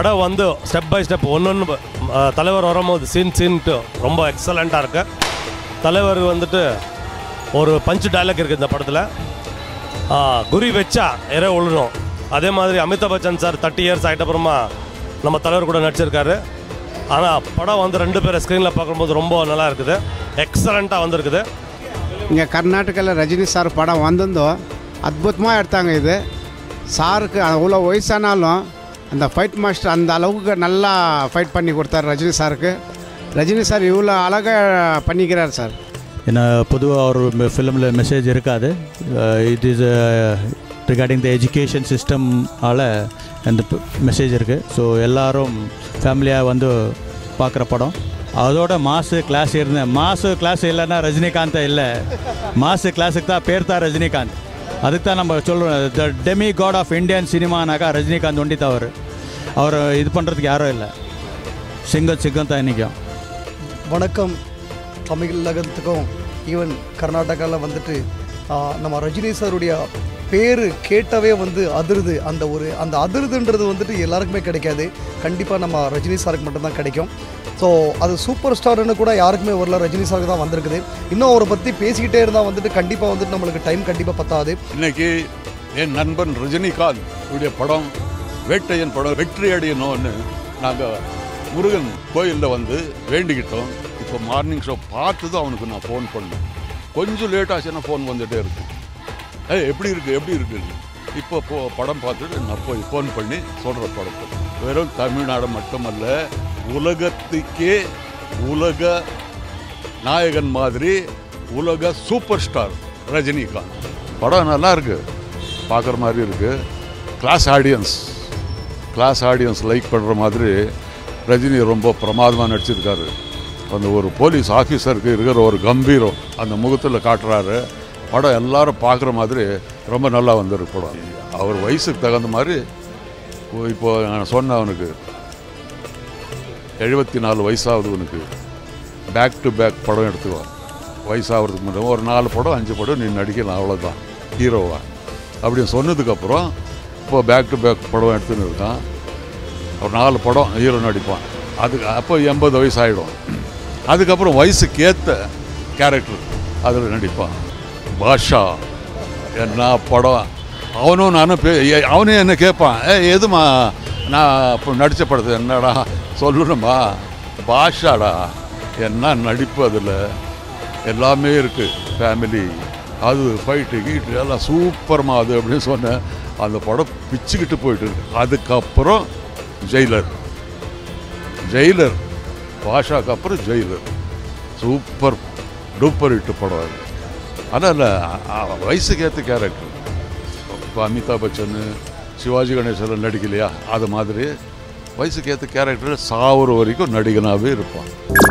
படம் வந்து step by step ஒன்று ஒன்று தலைவர் வரும்போது சீன் சீன்ட்டு ரொம்ப எக்ஸலண்ட்டாக இருக்கு தலைவர் வந்துட்டு ஒரு பஞ்சு டைலாக் இருக்குது இந்த படத்தில் குறி வச்சா இறை உழணும் அதே மாதிரி Amitabh Bachchan sir thirty years ஆகிட்ட அப்புறமா நம்ம தலைவர் கூட நடிச்சிருக்காரு ஆனால் படம் வந்து ரெண்டு பேரை ஸ்க்ரீனில் பார்க்கும்போது ரொம்ப நல்லா இருக்குது எக்ஸலண்ட்டாக வந்திருக்குது இங்கே கர்நாடகாவில் ரஜினி சார் படம் வந்திருந்தோம் அற்புதமாக எடுத்தாங்க இது சாருக்கு அவ்வளோ வயசானாலும் அந்த ஃபைட் மாஸ்டர் அந்த அளவுக்கு நல்லா ஃபைட் பண்ணி கொடுத்தாரு ரஜினி சாருக்கு ரஜினி சார் இவ்வளோ அழகாக பண்ணிக்கிறார் சார் ஏன்னா பொதுவாக ஒரு ஃபிலிமில் மெசேஜ் இருக்காது it is regarding the education system all அந்த மெசேஜ் இருக்குது ஸோ எல்லாரும் ஃபேமிலியாக வந்து பார்க்குற படம் அதோட மாசு கிளாஸ் இருந்தேன் மாசு கிளாஸ் இல்லைன்னா ரஜினிகாந்த் இல்லை மாசு கிளாஸுக்கு தான் பேர் தான் ரஜினிகாந்த் அதுக்கு தான் நம்ம சொல்கிறோம் the demi god of Indian சினிமானாக்கா ரஜினிகாந்த் ஒண்டி தவறு அவர் இது பண்ணுறதுக்கு யாரும் இல்லை சிங்கம் சிங்கம் தான் இன்றைக்கும் வணக்கம் தமிழகத்துக்கும் ஈவன் கர்நாடகாவில் வந்துட்டு ஆ, நம்ம ரஜினி சாருடைய பேர் கேட்டவே வந்து அதிருது அந்த ஒரு அந்த அதிருதுன்றது வந்துட்டு எல்லாருக்குமே கிடைக்காது கண்டிப்பாக நம்ம ரஜினி சாருக்கு மட்டும்தான் கிடைக்கும் ஸோ அது சூப்பர் ஸ்டார்னு கூட யாருக்குமே வரல ரஜினி சாருக்கு தான் வந்திருக்குது இன்னும் அவரை பற்றி பேசிக்கிட்டே இருந்தால் வந்துட்டு கண்டிப்பாக வந்துட்டு நம்மளுக்கு டைம் கண்டிப்பாக பத்தாது இன்னைக்கு என் நண்பன் ரஜினிகாந்த் உடைய படம் வேட்டையன் படம் வெற்றி அடையணும்னு நாங்கள் முருகன் கோயிலில் வந்து வேண்டிக்கிட்டோம் இப்போ மார்னிங் ஷோ பார்த்ததும் அவனுக்கு நான் ஃபோன் பண்ணேன் கொஞ்சம் லேட் ஆச்சுன்னா ஃபோன் வந்துகிட்டே இருக்கு ஏய் எப்படி இருக்கு எப்படி இருக்கு இப்போ போ படம் பார்த்துட்டு நான் போய் ஃபோன் பண்ணி சொல்கிற படத்தை வெறும் தமிழ்நாடு மட்டுமல்ல உலகத்துக்கே உலக நாயகன் மாதிரி உலக சூப்பர் ஸ்டார் ரஜினிகாந்த் படம் நல்லா இருக்கு பார்க்குற மாதிரி இருக்கு class audience class audience like பண்ணுற மாதிரி ரஜினி ரொம்ப பிரமாதமாக நடிச்சிருக்காரு அந்த ஒரு போலீஸ் ஆஃபீஸருக்கு இருக்கிற ஒரு கம்பீரம் அந்த முகத்தில் காட்டுறாரு படம் எல்லாரும் பார்க்குற மாதிரி ரொம்ப நல்லா வந்திருக்கு படம் அவர் வயசுக்கு தகுந்த மாதிரி இப்போ நான் சொன்னேன் அவனுக்கு எழுபத்தி நாலு வயசாகுது உனக்கு பேக் டு பேக் படம் எடுத்துக்குவான் வயசாகிறதுக்கு முன்னாடி ஒரு நாலு படம் அஞ்சு படம் நீ நடிக்கலாம் அவ்வளோதான் ஹீரோவா அப்படி சொன்னதுக்கப்புறம் இப்போ பேக் டு பேக் படம் எடுத்துன்னு இருக்கான் ஒரு நாலு படம் ஹீரோ நடிப்பான் அதுக்கு அப்போ எண்பது வயசு ஆகிடும் அதுக்கப்புறம் வயசுக்கு ஏற்ற கேரக்டர் அதில் நடிப்பான் பாஷா என்ன படம் அவனும் நானும் பே ஏ- அவனே என்ன கேட்பான் ஏ எதுமா நான் இப்போ நடித்த படத்தை என்னடா சொல்லணுமா பாஷாடா என்ன நடிப்பு அதில் எல்லாமே இருக்குது ஃபேமிலி அது ஃபைட்டு கீட்டு எல்லாம் சூப்பர்மா அது அப்படின்னு சொன்னேன் அந்த படம் பிச்சுக்கிட்டு போயிட்டு இருக்கு அதுக்கப்புறம் ஜெயிலர் ஜெயிலர் பாஷாக்கு அப்புறம் ஜெயிலர் சூப்பர் டூப்பர் இட்டு படம் அது ஆனால் வயசுக்கு ஏற்ற கேரக்டர் இப்போ அமிதாப் பச்சன் சிவாஜி கணேசன் நடிக்கலையா அது மாதிரி வயசுக்கு ஏற்ற கேரக்டர் சாவுற வரைக்கும் நடிகனாகவே இருப்பான்